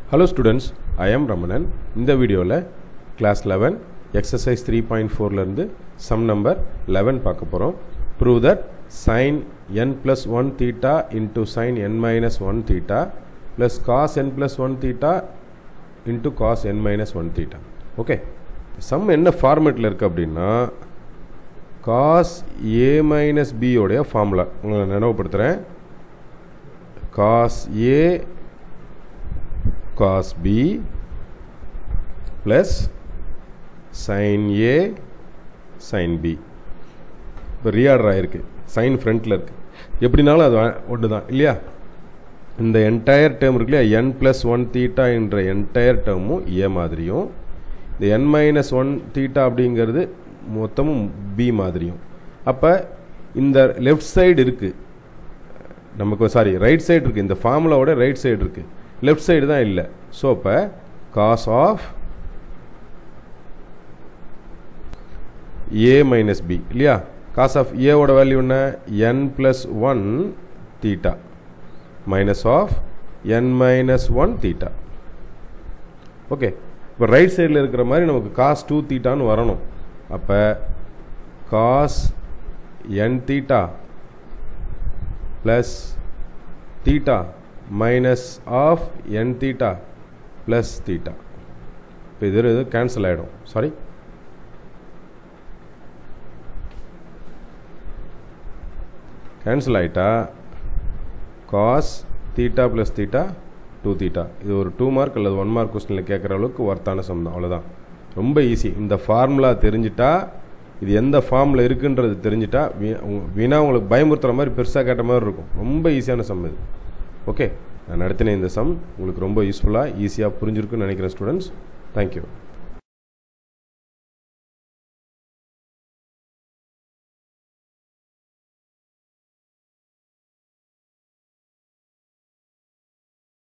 hello students I am Ramanan இந்த வீடியோவில் class eleven exercise three point ஃபோர்லேருந்து சம் நம்பர் லெவன் பார்க்க போகிறோம் prove that sine n plus one theta into sine n minus one theta plus cos n plus one theta into cos n minus one theta okay sum என்ன ஃபார்மேட்டில் இருக்குது அப்படின்னா cos a minus பியோடைய formula உங்களை நினைவுபடுத்துகிறேன் cos a cos b plus sin a sin b இப்போ reorder ஆகிருக்கு sine ஃப்ரண்ட்டில் இருக்குது எப்படினாலும் அது ஒன்று தான் இல்லையா இந்த என்டையர் டேர்ம் இருக்கு இல்லையா என் ப்ளஸ் ஒன் தீட்டா என்ற என்டையர் டேர்மும் ஏ மாதிரியும் இந்த என் மைனஸ் ஒன் தீட்டா அப்படிங்கிறது மொத்தமும் பி மாதிரியும் அப்போ இந்த லெஃப்ட் சைடு இருக்குது நமக்கு சாரி ரைட் சைடு இருக்குது இந்த ஃபார்முலாவோட ரைட் சைடு இருக்குது லெஃப்ட் சைடு தான் இல்லை ஸோ இப்போ cos of a minus b இல்லையா காஸ் ஆஃப் ஏவோட வேல்யூ என்ன n plus one theta minus of n minus one theta okay இப்போ ரைட் சைடில் இருக்கிற மாதிரி நமக்கு காஸ் டூ தீட்டான்னு வரணும் அப்போ cos n theta plus theta minus of n theta plus theta இப்போ இது இது கேன்சல் ஆகிடும் சாரி கேன்சல் ஆகிட்டா cos theta plus theta two theta இது ஒரு டூ மார்க் அல்லது ஒன் மார்க் கொஸ்டினில் கேட்குற அளவுக்கு ஒர்த்தான சம் தான் அவ்வளோதான் ரொம்ப ஈஸி இந்த ஃபார்முலா தெரிஞ்சிட்டா இது எந்த ஃபார்மில் இருக்குன்றது தெரிஞ்சிட்டா வீணா உங்களுக்கு பயமுறுத்துகிற மாதிரி பெருசாக கேட்ட மாதிரி இருக்கும் ரொம்ப ஈஸியான சம் இது ஓகே நான் நடத்தின இந்த சம் உங்களுக்கு ரொம்ப யூஸ்ஃபுல்லாக ஈஸியாக புரிஞ்சிருக்குன்னு நினைக்கிறேன் ஸ்டூடெண்ட்ஸ் தேங்க்யூ